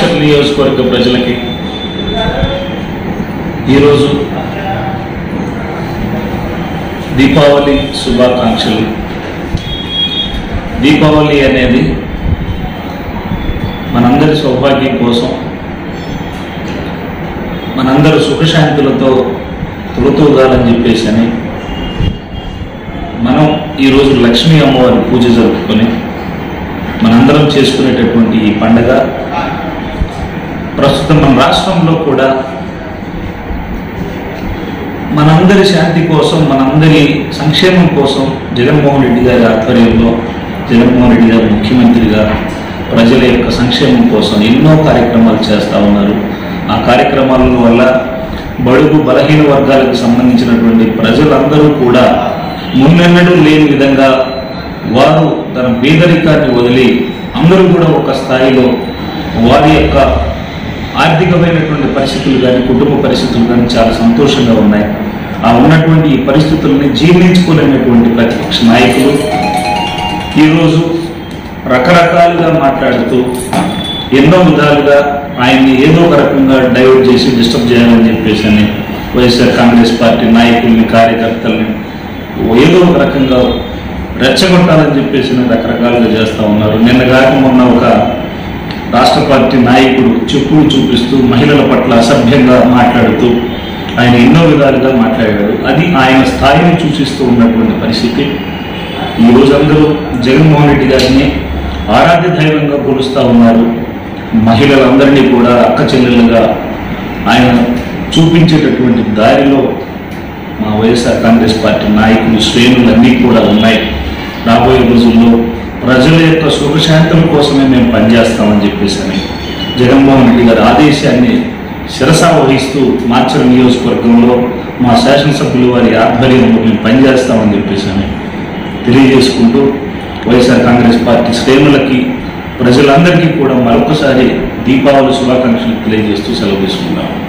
మాచర్ల నియోజకవర్గ ప్రజలకి ఈరోజు దీపావళి శుభాకాంక్షలు దీపావళి అనేది మనందరి సౌభాగ్యం కోసం మనందరూ సుఖశాంతులతో తొలతూగాలని చెప్పేసి అని మనం ఈరోజు లక్ష్మీ అమ్మవారి పూజ జరుపుకొని మనందరం చేసుకునేటటువంటి ఈ పండగ ప్రస్తుతం మన రాష్ట్రంలో కూడా మనందరి శాంతి కోసం మనందరి సంక్షేమం కోసం జగన్మోహన్ రెడ్డి గారి ఆధ్వర్యంలో జగన్మోహన్ రెడ్డి గారు ముఖ్యమంత్రిగా ప్రజల యొక్క సంక్షేమం కోసం ఎన్నో కార్యక్రమాలు చేస్తూ ఉన్నారు ఆ కార్యక్రమాల వల్ల బడుగు బలహీన వర్గాలకు సంబంధించినటువంటి ప్రజలందరూ కూడా మున్నెన్నడూ లేని విధంగా వారు తన పేదరికాన్ని వదిలి అందరూ కూడా ఒక స్థాయిలో వారి యొక్క ఆర్థికమైనటువంటి పరిస్థితులు కానీ కుటుంబ పరిస్థితులు కానీ చాలా సంతోషంగా ఉన్నాయి ఆ ఉన్నటువంటి ఈ పరిస్థితుల్ని జీర్ణించుకోలేనటువంటి ప్రతిపక్ష నాయకులు ఈరోజు రకరకాలుగా మాట్లాడుతూ ఎన్నో విధాలుగా ఆయన్ని ఏదో ఒక రకంగా డైవర్ట్ చేసి డిస్టర్బ్ చేయాలని చెప్పేసి అని వైఎస్ఆర్ కాంగ్రెస్ పార్టీ నాయకుల్ని కార్యకర్తల్ని ఏదో ఒక రకంగా రెచ్చగొట్టాలని చెప్పేసి రకరకాలుగా చేస్తూ ఉన్నారు నిన్న కాక మొన్న ఒక రాష్ట్ర పార్టీ నాయకుడు చెప్పులు చూపిస్తూ మహిళల పట్ల అసభ్యంగా మాట్లాడుతూ ఆయన ఎన్నో విధాలుగా మాట్లాడాడు అది ఆయన స్థాయిని సూచిస్తూ ఉన్నటువంటి పరిస్థితి ఈ రోజు అందరూ జగన్మోహన్ రెడ్డి గారిని ఆరాధ్య దైవంగా కొలుస్తూ ఉన్నారు మహిళలందరినీ కూడా అక్క చెల్లెలుగా ఆయన చూపించేటటువంటి దారిలో మా వైఎస్ఆర్ కాంగ్రెస్ పార్టీ నాయకులు శ్రేణులన్నీ కూడా ఉన్నాయి రాబోయే రోజుల్లో ప్రజల యొక్క సుఖశాంతుల కోసమే మేము పనిచేస్తామని చెప్పేసి అని జగన్మోహన్ రెడ్డి గారి ఆదేశాన్ని శిరస వహిస్తూ మార్చల నియోజకవర్గంలో మా శాసనసభ్యులు వారి ఆధ్వర్యంలో మేము పనిచేస్తామని చెప్పేసి అని తెలియజేసుకుంటూ వైఎస్ఆర్ కాంగ్రెస్ పార్టీ శ్రేణులకి ప్రజలందరికీ కూడా మరొకసారి దీపావళి శుభాకాంక్షలు తెలియజేస్తూ సెలవు తీసుకుంటాము